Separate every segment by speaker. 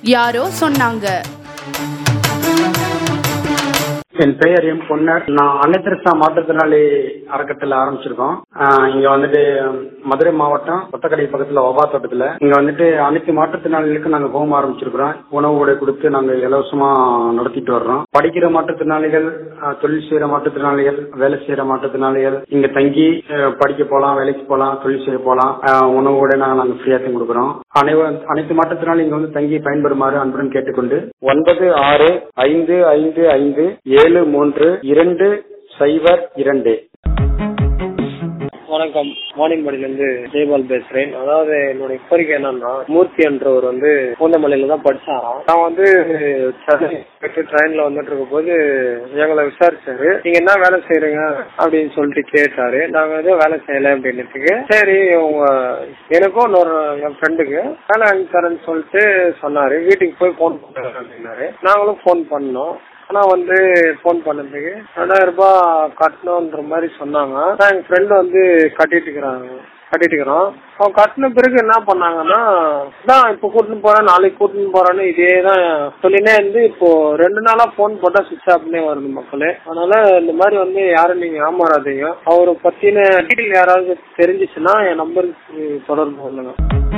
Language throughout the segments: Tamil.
Speaker 1: யாரோ சொன்னாங்க
Speaker 2: என் பெயர் எம் பொன்னர் நான் அன்னைத்திருசா மாற்றுத்திறனாளி அறக்கட்டளை ஆரம்பிச்சிருக்கோம் ஆஹ் இங்க வந்துட்டு மதுரை மாவட்டம் கொத்தக்கடை பக்கத்துல ஒபா தோட்டத்துல இங்க வந்துட்டு அனைத்து மாற்றுத்திறனாளிகளுக்கும் நாங்க ஹோம் ஆரம்பிச்சிருக்கிறோம் உணவு உடை கொடுத்து நாங்க இலவசமா நடத்திட்டு வர்றோம் படிக்கிற மாற்றுத்திறனாளிகள் ஆஹ் தொழில் செய்யற மாற்றுத்திறனாளிகள் வேலை செய்யற மாற்றுத்திறனாளிகள் இங்க தங்கி ஆஹ் படிக்க போலாம் வேலைக்கு போலாம் தொழில் செய்ய போலாம் ஆஹ் உணவு உடை நாங்க நாங்க ஃப்ரீயா தான் கொடுக்குறோம் அனைவரும் அனைத்து மாற்றுத்திறனாளி இங்க வந்து தங்கி பயன்பெறுமாறு அன்புடன் கேட்டுக்கொண்டு ஒன்பது ஆறு ஐந்து ஐந்து ஐந்து ஏழு மூன்று இரண்டு சைபர் இரண்டு
Speaker 3: வணக்கம் மார்னிங் இருந்து ஜெயபால் பேசுறேன் அதாவது என்னுடைய கோரிக்கை என்னன்னா மூர்த்தி என்றவர் வந்து பூந்தமல்லியில தான் படிச்சாராம் நான் வந்து சென்னை போயிட்டு ட்ரெயின்ல வந்துட்டு இருக்கும் போது எங்களை விசாரிச்சாரு நீங்க என்ன வேலை செய்யறீங்க அப்படின்னு சொல்லிட்டு கேட்டாரு நாங்க எதுவும் வேலை செய்யல அப்படின்னதுக்கு சரி உங்க எனக்கும் இன்னொரு என் ஃப்ரெண்டுக்கு வேலை வாங்கி தரேன்னு சொல்லிட்டு சொன்னாரு வீட்டுக்கு போய் போன் பண்ணுறேன் அப்படின்னாரு நாங்களும் போன் பண்ணோம் ஆனா வந்து போன் பண்ணதுக்கு ரெண்டாயிரம் ரூபாய் கட்டணுன்ற மாதிரி சொன்னாங்க ஆனா எங்க ஃப்ரெண்ட் வந்து கட்டிட்டு இருக்கிறாங்க கட்டிட்டு இருக்கிறோம் அவன் கட்டின பிறகு என்ன பண்ணாங்கன்னா தான் இப்ப கூட்டின்னு போறேன் நாளைக்கு கூட்டின்னு போறேன்னு இதே தான் சொல்லினே இருந்து இப்போ ரெண்டு நாளா போன் போட்டா சுவிட்ச் ஆஃப்னே வருது மக்களே அதனால இந்த மாதிரி வந்து யாரும் நீங்க ஏமாறாதீங்க அவரை பத்தின டீட்டெயில் யாராவது தெரிஞ்சிச்சுன்னா என் நம்பருக்கு தொடர்பு கொள்ளுங்க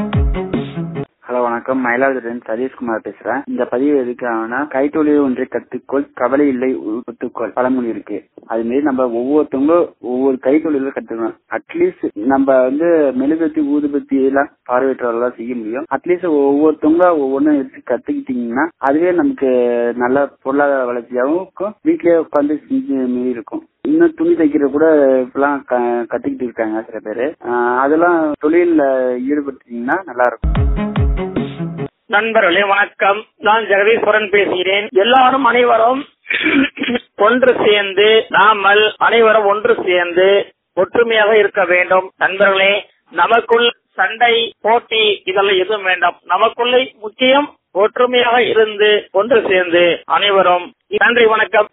Speaker 4: ஹலோ வணக்கம் மயிலாடுதுறையிலிருந்து சதீஷ்குமார் பேசுறேன் இந்த பதிவு எதுக்காகனா கைத்தொழில் ஒன்றை கத்துக்கொள் கவலை இல்லை ஒத்துக்கொள் பழமொழி இருக்கு அது மாரி நம்ம ஒவ்வொருத்தவங்களும் ஒவ்வொரு கைத்தொழில கத்துக்கணும் அட்லீஸ்ட் நம்ம வந்து மெழுகுபத்தி ஊதுபத்தி எல்லாம் பார்வையற்றவர்களாம் செய்ய முடியும் அட்லீஸ்ட் ஒவ்வொருத்தவங்க ஒவ்வொன்றும் எடுத்து கத்துக்கிட்டீங்கன்னா அதுவே நமக்கு நல்ல பொருளாதார வளர்ச்சியாகவும் இருக்கும் வீட்லயே உட்காந்து செஞ்சு மாரி இருக்கும் இன்னும் துணி தைக்கிற கூட இப்பெல்லாம் க- கத்துக்கிட்டு இருக்காங்க சில பேரு ஆஹ் அதெல்லாம் தொழில்ல ஈடுபட்டீங்கன்னா நல்லா இருக்கும்
Speaker 5: நண்பர்களே வணக்கம் நான் ஜெகதீஸ்வரன் பேசுகிறேன் எல்லாரும் அனைவரும் ஒன்று சேர்ந்து நாமல் அனைவரும் ஒன்று சேர்ந்து ஒற்றுமையாக இருக்க வேண்டும் நண்பர்களே நமக்குள் சண்டை போட்டி இதெல்லாம் எதுவும் வேண்டாம் நமக்குள்ளே முக்கியம் ஒற்றுமையாக இருந்து ஒன்று சேர்ந்து அனைவரும் நன்றி வணக்கம்